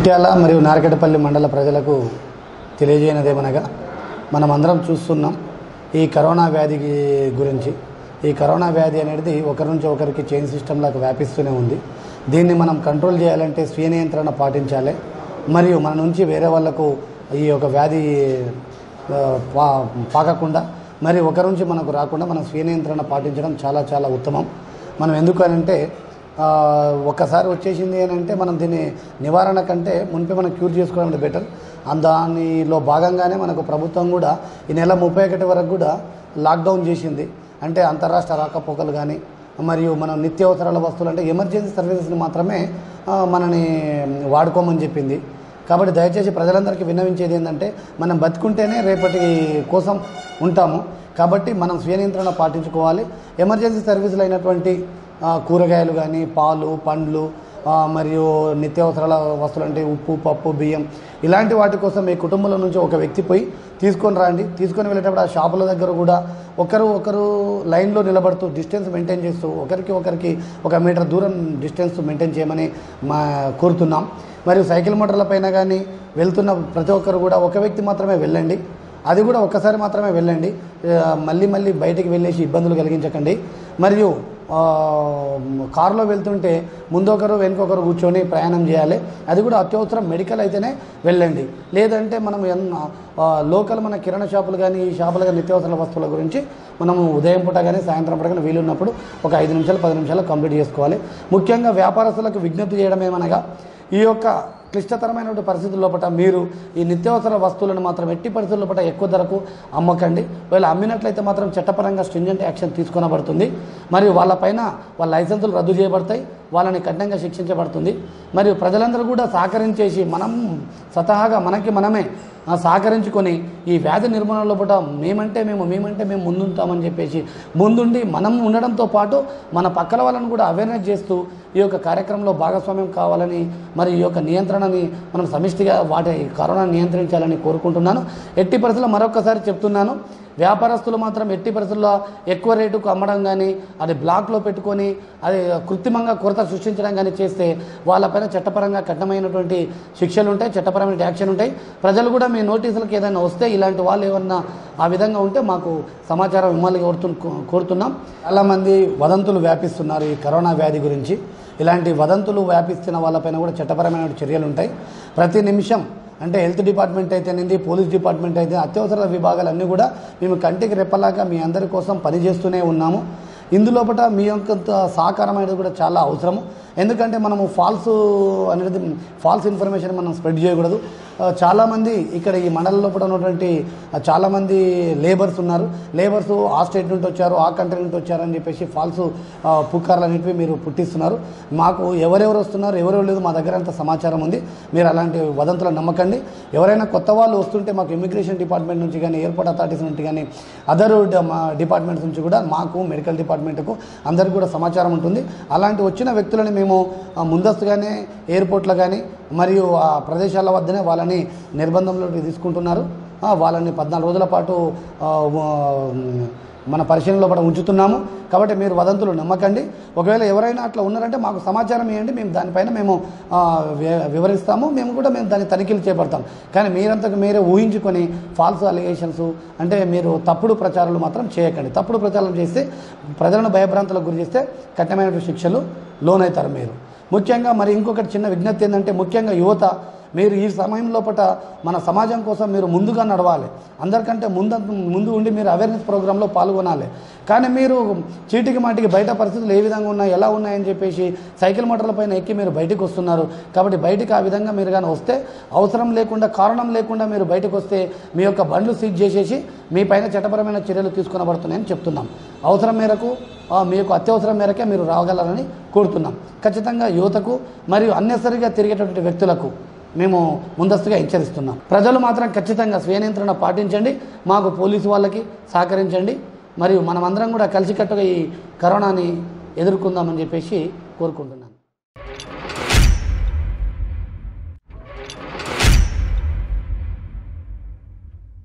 చిట్యాల మరియు నారకెటపల్లి మండల ప్రజలకు తెలియజేయనదేమనగా మనం అందరం చూస్తున్నాం ఈ కరోనా వ్యాధి గురించి ఈ కరోనా వ్యాధి అనేది ఒకరి నుంచి ఒకరికి చైన్ సిస్టంలాగా వ్యాపిస్తూనే ఉంది దీన్ని మనం కంట్రోల్ చేయాలంటే స్వీయ నియంత్రణ పాటించాలి మరియు మన నుంచి వేరే వాళ్ళకు ఈ యొక్క వ్యాధి ఆ, పా పాకకుండా మరి ఒకరి నుంచి మనకు రాకుండా మనం స్వీయ నియంత్రణ పాటించడం చాలా చాలా ఉత్తమం మనం ఎందుకు అని అంటే ఆ, ఒక్కసారి వచ్చేసింది అని అంటే మనం దీన్ని నివారణ కంటే మునిపే మనం క్యూర్ చేసుకోవడం బెటర్ దానిలో భాగంగానే మనకు ప్రభుత్వం కూడా ఈ నెల ముప్పై ఒకటి వరకు కూడా లాక్డౌన్ చేసింది అంటే అంతరాష్ట్ర రాకపోకలు కానీ మరియు మనం నిత్యావసరాల వస్తువులు అంటే ఎమర్జెన్సీ సర్వీసెస్ని మాత్రమే ఆ, మనని వాడుకోమని చెప్పింది కాబట్టి దయచేసి ప్రజలందరికీ విన్నవించేది ఏంటంటే మనం బతుకుంటేనే రేపటి కోసం ఉంటాము కాబట్టి మనం స్వీయ నియంత్రణ పాటించుకోవాలి ఎమర్జెన్సీ సర్వీసులు అయినటువంటి ఆ, కూరగాయలు కానీ పాలు పండ్లు ఆ, మరియు నిత్యావసరాల వస్తువులు అంటే ఉప్పు పప్పు బియ్యం ఇలాంటి వాటి కోసం మీ కుటుంబంలో నుంచి ఒక వ్యక్తి పోయి తీసుకొని రండి తీసుకొని వెళ్ళేటప్పుడు ఆ షాపుల దగ్గర కూడా ఒకరు ఒకరు లైన్లో నిలబడుతూ డిస్టెన్స్ మెయింటైన్ చేస్తూ ఒకరికి ఒకరికి ఒక మీటర్ దూరం డిస్టెన్స్ మెయింటైన్ చేయమని మా కోరుతున్నాం మరియు సైకిల్ మోటార్ల పైన కానీ వెళ్తున్న ప్రతి ఒక్కరు కూడా ఒక వ్యక్తి మాత్రమే వెళ్ళండి అది కూడా ఒక్కసారి మాత్రమే వెళ్ళండి ఆ, మళ్ళీ మళ్ళీ బయటికి వెళ్ళేసి ఇబ్బందులు కలిగించకండి మరియు ఆ, కారులో వెళ్తుంటే ముందొకరు వెనుకొకరు కూర్చొని ప్రయాణం చేయాలి అది కూడా అత్యవసరం మెడికల్ అయితేనే వెళ్ళండి లేదంటే మనం ఎన్న ఆ, లోకల్ మన కిరాణా షాపులు కానీ ఈ షాపులు కానీ నిత్యావసర వస్తువుల గురించి మనం ఉదయం పూట కానీ సాయంత్రం పూట కానీ వీలున్నప్పుడు ఒక ఐదు నిమిషాలు పది నిమిషాలు కంప్లీట్ చేసుకోవాలి ముఖ్యంగా వ్యాపారస్తులకు విజ్ఞప్తి చేయడం ఏమనగా ఈ యొక్క క్లిష్టతరమైనటువంటి పరిస్థితుల లోపల మీరు ఈ నిత్యావసర వస్తువులను మాత్రం ఎట్టి పరిస్థితుల లోపల ఎక్కువ ధరకు అమ్మకండి వీళ్ళు అమ్మినట్లయితే మాత్రం చట్టపరంగా స్ట్రింజెంట్ యాక్షన్ తీసుకొనబడుతుంది మరియు వాళ్ళపైన వాళ్ళ లైసెన్సులు రద్దు చేయబడతాయి వాళ్ళని కఠినంగా శిక్షించబడుతుంది మరియు ప్రజలందరూ కూడా సహకరించేసి మనం స్వతహాగా మనకి మనమే ఆ, సహకరించుకొని ఈ వ్యాధి నిర్మూలనలో పూట మేమంటే మేము మేమంటే మేము ముందుంటామని చెప్పేసి ముందుండి మనం ఉండడంతో పాటు మన పక్కల వాళ్ళని కూడా అవేర్నెస్ చేస్తూ ఈ యొక్క కార్యక్రమంలో భాగస్వామ్యం కావాలని మరి ఈ యొక్క నియంత్రణని మనం సమిష్టిగా వాటి కరోనా నియంత్రించాలని కోరుకుంటున్నాను ఎట్టి పరిస్థితుల్లో మరొకసారి చెప్తున్నాను వ్యాపారస్తులు మాత్రం ఎట్టి పరిస్థితుల్లో ఎక్కువ రేటుకు అమ్మడం కానీ అది బ్లాక్లో పెట్టుకొని అది కృత్రిమంగా కొరత సృష్టించడం కానీ చేస్తే వాళ్ళపైన చట్టపరంగా కఠినమైనటువంటి శిక్షలు ఉంటాయి చట్టపరమైన యాక్షన్ ఉంటాయి ప్రజలు కూడా మీ నోటీసులకు ఏదైనా వస్తే ఇలాంటి వాళ్ళు ఏమన్నా ఆ విధంగా ఉంటే మాకు సమాచారం ఇవ్వాలి కోరుతు కోరుతున్నాం చాలామంది వదంతులు వ్యాపిస్తున్నారు ఈ కరోనా వ్యాధి గురించి ఇలాంటి వదంతులు వ్యాపిస్తున్న వాళ్ళపైన కూడా చట్టపరమైన చర్యలు ఉంటాయి ప్రతి నిమిషం అంటే హెల్త్ డిపార్ట్మెంట్ అయితేనేది పోలీస్ డిపార్ట్మెంట్ అయితే అత్యవసర విభాగాలన్నీ కూడా మేము కంటికి రెప్పలాగా మీ అందరి కోసం పనిచేస్తూనే ఉన్నాము ఇందులోపట మీ యొక్క సహకారం అనేది కూడా చాలా అవసరము ఎందుకంటే మనము ఫాల్స్ అనేది ఫాల్స్ ఇన్ఫర్మేషన్ మనం స్ప్రెడ్ చేయకూడదు ఆ, చాలామంది ఇక్కడ ఈ మండలం లోపల ఉన్నటువంటి ఆ, చాలామంది లేబర్స్ ఉన్నారు లేబర్స్ ఆ స్టేట్ నుండి వచ్చారు ఆ కంట్రీ నుండి వచ్చారు అని చెప్పేసి ఫాల్స్ పుకార్లు అనేటివి మీరు పుట్టిస్తున్నారు మాకు ఎవరెవరు వస్తున్నారు ఎవరెవరు లేదు మా దగ్గర అంత సమాచారం ఉంది మీరు అలాంటి వదంతులను నమ్మకండి ఎవరైనా కొత్త వాళ్ళు వస్తుంటే మాకు ఇమిగ్రేషన్ డిపార్ట్మెంట్ నుంచి కానీ ఎయిర్పోర్ట్ అథారిటీస్ నుంచి కానీ అదర్ డిపార్ట్మెంట్స్ నుంచి కూడా మాకు మెడికల్ డిపార్ట్మెంట్కు అందరికీ కూడా సమాచారం ఉంటుంది అలాంటి వచ్చిన వ్యక్తులని మేము ఆ, ముందస్తుగానే ఎయిర్పోర్ట్లో కానీ మరియు ఆ ప్రదేశాల వద్దనే వాళ్ళని నిర్బంధంలోకి తీసుకుంటున్నారు ఆ, వాళ్ళని పద్నాలుగు రోజుల పాటు ఆ, ఉ- మన పరిశీలనలో కూడా ఉంచుతున్నాము కాబట్టి మీరు వదంతులు నమ్మకండి ఒకవేళ ఎవరైనా అట్లా ఉన్నారంటే మాకు సమాచారం ఇవ్వండి మేము దానిపైన మేము ఆ, వి- వివరిస్తాము మేము కూడా మేము దాన్ని తనిఖీలు చేపడతాం కానీ మీరంతకు మీరే ఊహించుకొని ఫాల్స్ అలిగేషన్స్ అంటే మీరు తప్పుడు ప్రచారాలు మాత్రం చేయకండి తప్పుడు ప్రచారం చేస్తే ప్రజలను భయభ్రాంతులకు గురి చేస్తే కఠినమైన శిక్షలు లోనవుతారు మీరు ముఖ్యంగా మరి ఇంకొకటి చిన్న విజ్ఞప్తి ఏంటంటే ముఖ్యంగా యువత మీరు ఈ సమయం లోపల మన సమాజం కోసం మీరు ముందుగా నడవాలి అందరికంటే ముందు ముందు ఉండి మీరు అవేర్నెస్ ప్రోగ్రాంలో పాల్గొనాలి కానీ మీరు చీటికి మాటికి బయట పరిస్థితులు ఏ విధంగా ఉన్నాయి ఎలా ఉన్నాయని చెప్పేసి సైకిల్ మోటార్ల పైన ఎక్కి మీరు బయటకు వస్తున్నారు కాబట్టి బయటికి ఆ విధంగా మీరు కానీ వస్తే అవసరం లేకుండా కారణం లేకుండా మీరు బయటకు వస్తే మీ యొక్క బండ్లు సీజ్ చేసేసి మీ పైన చట్టపరమైన చర్యలు తీసుకునబడుతున్నాయని చెప్తున్నాం అవసరం మేరకు ఆ, మీ యొక్క అత్యవసరం మేరకే మీరు రాగలరని కోరుతున్నాం ఖచ్చితంగా యువతకు మరియు అన్నెసరిగా తిరిగేటటువంటి వ్యక్తులకు మేము ముందస్తుగా హెచ్చరిస్తున్నాం ప్రజలు మాత్రం ఖచ్చితంగా స్వీయ నియంత్రణ పాటించండి మాకు పోలీసు వాళ్ళకి సహకరించండి మరియు మనమందరం కూడా కలిసికట్టుగా ఈ కరోనాని ఎదుర్కొందామని చెప్పేసి కోరుకుంటున్నాం